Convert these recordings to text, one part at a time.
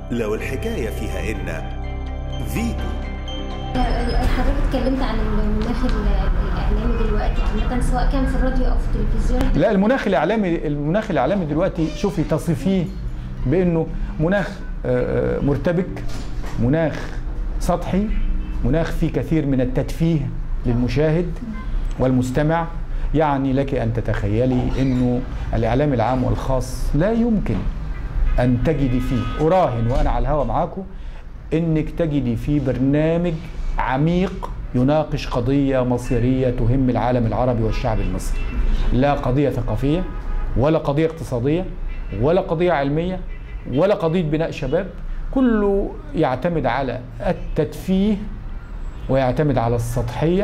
لو الحكاية فيها إن فيتو حضرتك اتكلمت عن المناخ الاعلامي دلوقتي عامه سواء كان في الراديو او في التلفزيون لا المناخ الاعلامي المناخ الاعلامي دلوقتي شوفي تصفيه بانه مناخ آه، آه، مرتبك مناخ سطحي مناخ فيه كثير من التدفيه للمشاهد والمستمع يعني لك ان تتخيلي انه الاعلام العام والخاص لا يمكن ان تجدي فيه اراهن وانا على الهوا معاكم انك تجدي فيه برنامج عميق يناقش قضيه مصيريه تهم العالم العربي والشعب المصري لا قضيه ثقافيه ولا قضيه اقتصاديه ولا قضيه علميه ولا قضيه بناء شباب كله يعتمد على التدفيه ويعتمد على السطحيه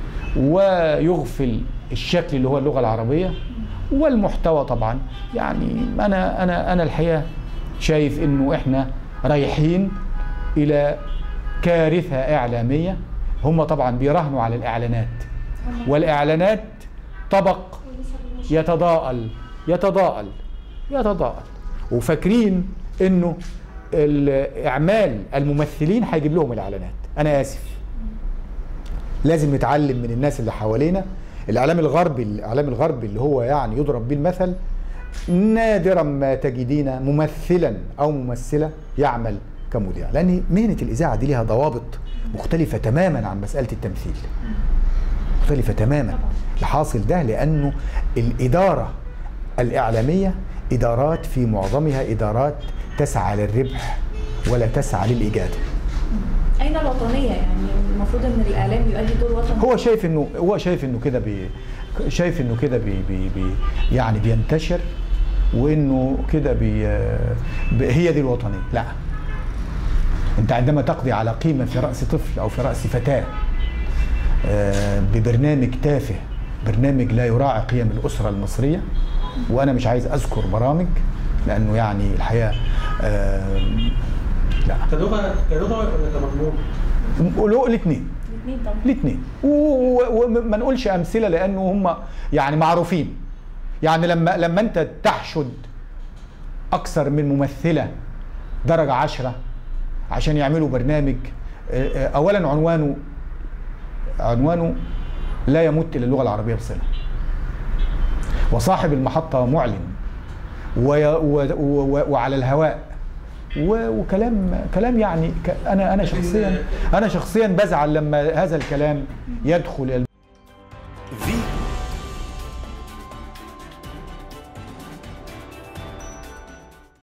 ويغفل الشكل اللي هو اللغه العربيه والمحتوى طبعا يعني انا انا انا الحقيقه شايف انه احنا رايحين الى كارثه اعلاميه هم طبعا بيراهنوا على الاعلانات والاعلانات طبق يتضاءل يتضاءل يتضاءل وفاكرين انه اعمال الممثلين هيجيب لهم الاعلانات انا اسف لازم نتعلم من الناس اللي حوالينا الاعلام الغربي الاعلام الغربي اللي هو يعني يضرب به المثل نادرا ما تجدين ممثلا او ممثله يعمل كمذيع لان مهنه الاذاعه دي ليها ضوابط مختلفه تماما عن مساله التمثيل مختلفه تماما الحاصل ده لانه الاداره الاعلاميه ادارات في معظمها ادارات تسعى للربح ولا تسعى للاجاده اين الوطنيه يعني المفروض ان الاعلام يؤدي دور وطني هو شايف انه هو شايف انه كده بي شايف انه كده بي بي بي يعني بينتشر وانه كده بي بي هي دي الوطنيه لا انت عندما تقضي على قيمه في راس طفل او في راس فتاه آه، ببرنامج تافه برنامج لا يراعي قيم الاسره المصريه وانا مش عايز اذكر برامج لانه يعني الحقيقه آه، لا كلغه كلغه ولا كمضمون؟ له الاثنين الاثنين طبعا الاثنين وما نقولش امثله لانه هم يعني معروفين يعني لما لما انت تحشد اكثر من ممثله درجه عشرة عشان يعملوا برنامج آه، آه، اولا عنوانه عنوانه لا يمت الى اللغه العربيه بصله وصاحب المحطه معلن وي- و- و- وعلى الهواء و- وكلام كلام يعني ك- انا انا شخصيا انا شخصيا بزعل لما هذا الكلام يدخل